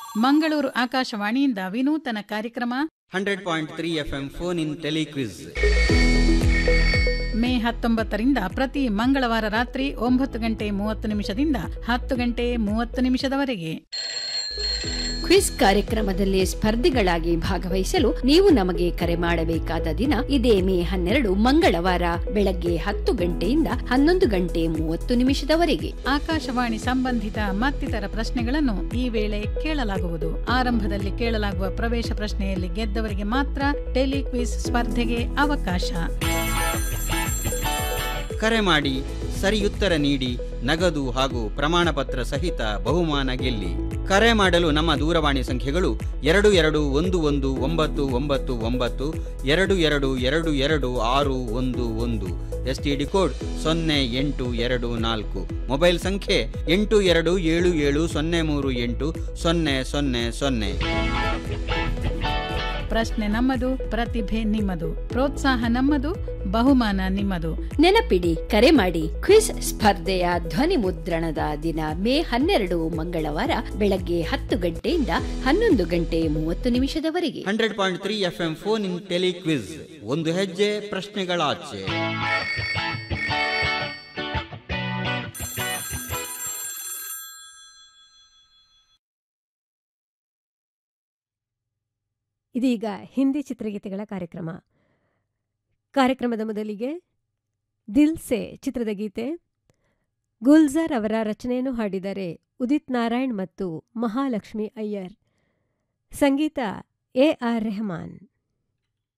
ಮಂಗಳೂರು ಆಕಾಶವಾಣಿಯಿಂದ ವಿನೂತನ ಕಾರ್ಯಕ್ರಮ hundred point three F M phone in telequiz May ಹತ್ತೊಂಬತ್ತರಿಂದ ಪ್ರತಿ ಮಂಗಳವಾರ ರಾತ್ರಿ ಒಂಬತ್ತು ಗಂಟೆ ಮೂವತ್ತು ನಿಮಿಷದಿಂದ ಹತ್ತು ಗಂಟೆ ಮೂವತ್ತು ನಿಮಿಷದವರೆಗೆ ಕ್ವಿಜ್ ಕಾರ್ಯಕ್ರಮದಲ್ಲಿ ಸ್ಪರ್ಧಿಗಳಾಗಿ ಭಾಗವಹಿಸಲು ನೀವು ನಮಗೆ ಕರೆ ಮಾಡಬೇಕಾದ ದಿನ ಇದೇ ಮೇ ಹನ್ನೆರಡು ಮಂಗಳವಾರ ಬೆಳಗ್ಗೆ ಹತ್ತು ಗಂಟೆಯಿಂದ ಹನ್ನೊಂದು ಗಂಟೆ ಮೂವತ್ತು ನಿಮಿಷದವರೆಗೆ ಆಕಾಶವಾಣಿ ಸಂಬಂಧಿತ ಮತ್ತಿತರ ಪ್ರಶ್ನೆಗಳನ್ನು ಈ ವೇಳೆ ಕೇಳಲಾಗುವುದು ಆರಂಭದಲ್ಲಿ ಕೇಳಲಾಗುವ ಪ್ರವೇಶ ಪ್ರಶ್ನೆಯಲ್ಲಿ ಗೆದ್ದವರಿಗೆ ಮಾತ್ರ ಟೆಲಿಕ್ವಿಸ್ ಸ್ಪರ್ಧೆಗೆ ಅವಕಾಶ ಕರೆ ಮಾಡಿ ಸರಿಯುತ್ತರ ನೀಡಿ ನಗದು ಹಾಗೂ ಪ್ರಮಾಣ ಪತ್ರ ಸಹಿತ ಬಹುಮಾನ ಗೆಲ್ಲಿ ಕರೆ ಮಾಡಲು ನಮ್ಮ ದೂರವಾಣಿ ಸಂಖ್ಯೆಗಳು ಎರಡು ಎರಡು ಒಂದು ಒಂದು ಒಂಬತ್ತು ಒಂಬತ್ತು ಒಂಬತ್ತು ಎರಡು ಎರಡು ಎರಡು ಎರಡು ಆರು ಒಂದು ಒಂದು ಎಸ್ ಟಿ ಡಿ ಕೋಡ್ ಸೊನ್ನೆ ಎಂಟು ಎರಡು ನಾಲ್ಕು ಮೊಬೈಲ್ ಸಂಖ್ಯೆ ಎಂಟು ಎರಡು ಏಳು ಏಳು ಸೊನ್ನೆ ಮೂರು ಎಂಟು ಸೊನ್ನೆ ಸೊನ್ನೆ ಸೊನ್ನೆ ಪ್ರಶ್ನೆ ನಮ್ಮದು ಪ್ರತಿಭೆ ನಿಮ್ಮದು ಪ್ರೋತ್ಸಾಹ ನಮ್ಮದು ಬಹುಮಾನ ನಿಮ್ಮದು ನೆನಪಿಡಿ ಕರೆ ಮಾಡಿ ಕ್ವಿಜ್ ಸ್ಪರ್ಧೆಯ ಧ್ವನಿ ಮುದ್ರಣದ ದಿನ ಮೇ ಹನ್ನೆರಡು ಮಂಗಳವಾರ ಬೆಳಗ್ಗೆ ಹತ್ತು ಗಂಟೆಯಿಂದ ಹನ್ನೊಂದು ಗಂಟೆ ಮೂವತ್ತು ನಿಮಿಷದವರೆಗೆ hundred point three F M phone in telequiz ಒಂದು ಹೆಜ್ಜೆ ಪ್ರಶ್ನೆಗಳಾಚೆ ಇದೀಗ ಹಿಂದಿ ಚಿತ್ರಗೀತೆಗಳ ಕಾರ್ಯಕ್ರಮ ಕಾರ್ಯಕ್ರಮದ ಮೊದಲಿಗೆ ದಿಲ್ ಸೆ ಚಿತ್ರದ ಗೀತೆ ಗುಲ್ಜಾರ್ ಅವರ ರಚನೆಯನ್ನು ಹಾಡಿದರೆ ಉದಿತ್ ನಾರಾಯಣ್ ಮತ್ತು ಮಹಾಲಕ್ಷ್ಮಿ ಅಯ್ಯರ್ ಸಂಗೀತ ಎ ಆರ್ ರೆಹಮಾನ್